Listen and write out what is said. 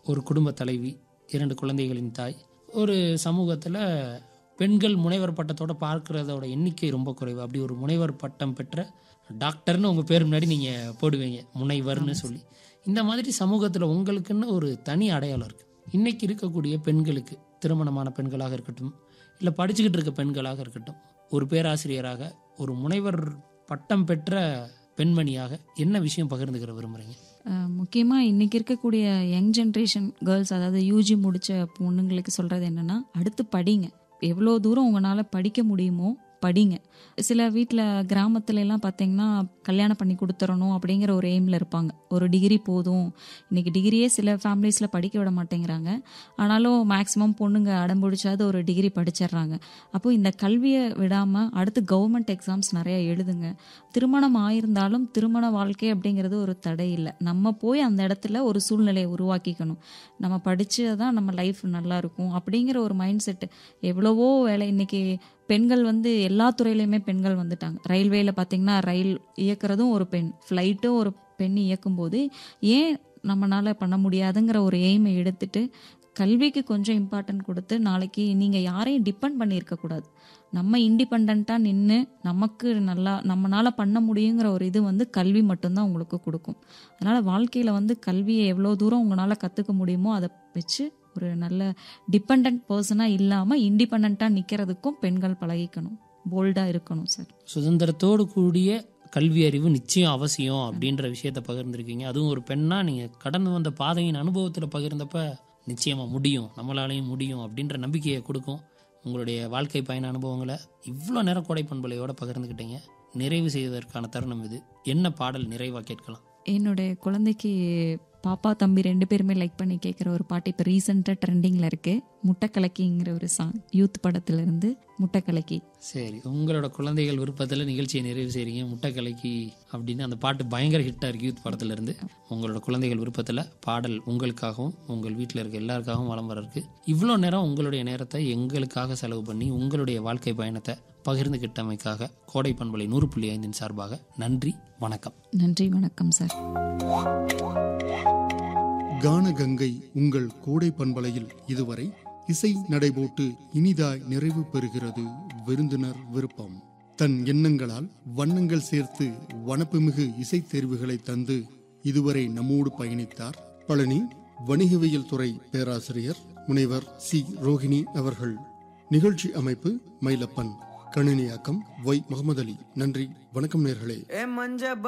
ஒரு குடும்ப தலைவி இரண்டு குழந்தைகளின் தாய் ஒரு சமூகத்தில் பெண்கள் முனைவர் பட்டத்தோட பார்க்கறதோட எண்ணிக்கை ரொம்ப குறைவு அப்படி ஒரு முனைவர் பட்டம் பெற்ற டாக்டர்னு உங்கள் பேர் முன்னாடி நீங்கள் போடுவீங்க முனைவர்னு சொல்லி இந்த மாதிரி சமூகத்தில் உங்களுக்குன்னு ஒரு தனி அடையாளம் இருக்குது இன்னைக்கு இருக்கக்கூடிய பெண்களுக்கு திருமணமான பெண்களாக இருக்கட்டும் இல்லை படிச்சுக்கிட்டு இருக்க பெண்களாக இருக்கட்டும் ஒரு பேராசிரியராக ஒரு முனைவர் பட்டம் பெற்ற பெண்மணியாக என்ன விஷயம் பகிர்ந்துக்கிற விரும்புகிறீங்க முக்கியமாக இன்றைக்கி இருக்கக்கூடிய யங் ஜென்ரேஷன் கேர்ள்ஸ் அதாவது யூஜி முடித்த பொண்ணுங்களுக்கு சொல்கிறது என்னென்னா அடுத்து படிங்க எவ்வளோ தூரம் உங்களால் படிக்க முடியுமோ படிங்க சில வீட்டில் கிராமத்துல எல்லாம் பார்த்தீங்கன்னா கல்யாணம் பண்ணி கொடுத்துறணும் அப்படிங்கிற ஒரு எய்மில் இருப்பாங்க ஒரு டிகிரி போதும் இன்னைக்கு டிகிரியே சில ஃபேமிலிஸில் படிக்க விட மாட்டேங்கிறாங்க ஆனாலும் மேக்ஸிமம் பொண்ணுங்க அடம்பிடிச்சாது ஒரு டிகிரி படிச்சிடுறாங்க அப்போ இந்த கல்வியை விடாமல் அடுத்து கவர்மெண்ட் எக்ஸாம்ஸ் நிறைய எழுதுங்க திருமணம் ஆயிருந்தாலும் திருமண வாழ்க்கை அப்படிங்கிறது ஒரு தடை இல்லை நம்ம போய் அந்த இடத்துல ஒரு சூழ்நிலையை உருவாக்கிக்கணும் நம்ம படிச்சு தான் நம்ம லைஃப் நல்லா இருக்கும் அப்படிங்கிற ஒரு மைண்ட் செட்டு எவ்வளவோ வேலை இன்னைக்கு பெண்கள் வந்து எல்லா துறையிலையுமே பெண்கள் வந்துட்டாங்க ரயில்வேல பார்த்தீங்கன்னா ரயில் இயக்குறதும் ஒரு பெண் ஃப்ளைட்டும் ஒரு பெண் இயக்கும்போது ஏன் நம்மளால பண்ண முடியாதுங்கிற ஒரு எய்மை எடுத்துட்டு கல்விக்கு கொஞ்சம் இம்பார்ட்டன்ட் கொடுத்து நாளைக்கு நீங்கள் யாரையும் டிபெண்ட் பண்ணியிருக்க கூடாது நம்ம இண்டிபெண்ட்டாக நின்று நமக்கு நல்லா நம்மளால பண்ண முடியுங்கிற ஒரு இது வந்து கல்வி மட்டும்தான் உங்களுக்கு கொடுக்கும் அதனால் வாழ்க்கையில் வந்து கல்வியை எவ்வளோ தூரம் உங்களால் கற்றுக்க முடியுமோ அதை வச்சு ஒரு நல்ல டிபெண்ட் பர்சனாக இல்லாமல் இண்டிபெண்ட்டாக நிற்கிறதுக்கும் பெண்கள் பழகிக்கணும் போல்டாக இருக்கணும் சார் சுதந்திரத்தோடு கூடிய கல்வி அறிவு நிச்சயம் அவசியம் அப்படின்ற விஷயத்த பகிர்ந்திருக்கீங்க அதுவும் ஒரு பெண்ணா நீங்கள் கடந்து வந்த பாதையின் அனுபவத்தில் பகிர்ந்தப்ப நிச்சயமாக முடியும் நம்மளாலையும் முடியும் அப்படின்ற நம்பிக்கையை கொடுக்கும் உங்களுடைய வாழ்க்கை பயண அனுபவங்களை இவ்வளோ நேரம் கோடை பண்பலையோட பகிர்ந்துக்கிட்டீங்க நிறைவு செய்வதற்கான தருணம் இது என்ன பாடல் நிறைவாக கேட்கலாம் என்னுடைய குழந்தைக்கு பாப்பா தம்பி ரெண்டு பேருமே லைக் பண்ணி கேட்குற ஒரு பாட்டு இப்போ ரீசெண்டாக ட்ரெண்டிங்கில் இருக்கு முட்டைக்கலக்கிங்கிற ஒரு சாங் யூத் படத்துல இருந்து முட்டைக்கலக்கி சரி உங்களோட குழந்தைகள் விருப்பத்தில் நிகழ்ச்சியை நிறைவு செய்கிறீங்க முட்டை கலக்கி அப்படின்னு அந்த பாட்டு பயங்கர ஹிட்டாக இருக்கு யூத் படத்துல இருந்து உங்களோட குழந்தைகள் விருப்பத்தில் பாடல் உங்களுக்காகவும் உங்கள் வீட்டில் இருக்க எல்லாருக்காகவும் வளம் வர இருக்கு இவ்வளோ நேரம் உங்களுடைய நேரத்தை எங்களுக்காக செலவு பண்ணி உங்களுடைய வாழ்க்கை பயணத்தை பகிர்ந்துகிட்டமைக்காக கோடை பண்பலை நூறு புள்ளி ஐந்தின் சார்பாக நன்றி வணக்கம் நன்றி வணக்கம் சார் கானகங்கை உங்கள் கோடை பண்பலையில் இதுவரை இசை நடைபோட்டு இனிதாய் நிறைவு பெறுகிறது விருந்தினர் விருப்பம் தன் எண்ணங்களால் வண்ணங்கள் சேர்த்து வனப்புமிகு இசைத் தேர்வுகளை தந்து இதுவரை நம்மோடு பயணித்தார் பழனி வணிகவியல் துறை பேராசிரியர் முனைவர் சி ரோஹிணி அவர்கள் நிகழ்ச்சி அமைப்பு மயிலப்பன் கணினியாக்கம் ஒய் முகமது அலி நன்றி வணக்கம் நேர்களே ए मंज